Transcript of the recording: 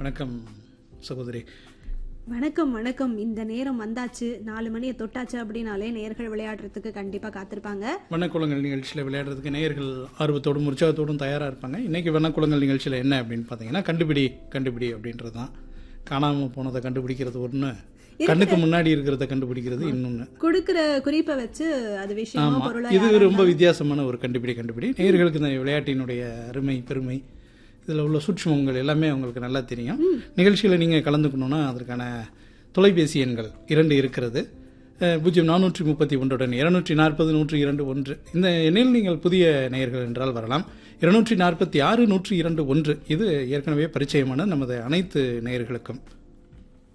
வணக்கம் சகோதரி வணக்கம் வணக்கம் இந்த நேரம் வந்தாச்சு நாலு மணியை தொட்டாச்சு அப்படின்னாலே நேர்கள் விளையாடுறதுக்கு கண்டிப்பா காத்திருப்பாங்க வண்ணக்குளங்கள் நிகழ்ச்சியில் விளையாடுறதுக்கு நேயர்கள் ஆர்வத்தோடும் உற்சாகத்தோடும் தயாராக இருப்பாங்க இன்னைக்கு வண்ணக்குளங்கள் நிகழ்ச்சியில் என்ன அப்படின்னு பார்த்தீங்கன்னா கண்டுபிடி கண்டுபிடி அப்படின்றது தான் காணாமல் போனதை கண்டுபிடிக்கிறது ஒன்று கண்ணுக்கு முன்னாடி இருக்கிறத கண்டுபிடிக்கிறது இன்னொன்று கொடுக்கிற குறிப்பை வச்சு அது விஷயமா ஆமா பொருளா இது ரொம்ப வித்தியாசமான ஒரு கண்டுபிடி கண்டுபிடி நேயர்களுக்கு இந்த விளையாட்டினுடைய அருமை பெருமை இதில் உள்ள சூட்சுமங்கள் எல்லாமே உங்களுக்கு நல்லா தெரியும் நிகழ்ச்சியில் நீங்கள் கலந்துக்கணும்னா அதற்கான தொலைபேசி எண்கள் இரண்டு இருக்கிறது அஹ், பூஜ்ஜியம் நானூற்றி முப்பத்தி ஒன்றுடன் இருநூற்றி நாற்பது நூற்றி இரண்டு ஒன்று இந்த எண்ணில் நீங்கள் புதிய நேயர்கள் என்றால் வரலாம் இருநூற்றி நாற்பத்தி ஆறு நூற்றி இரண்டு ஒன்று இது ஏற்கனவே பரிச்சயமான நமது அனைத்து நேயர்களுக்கும்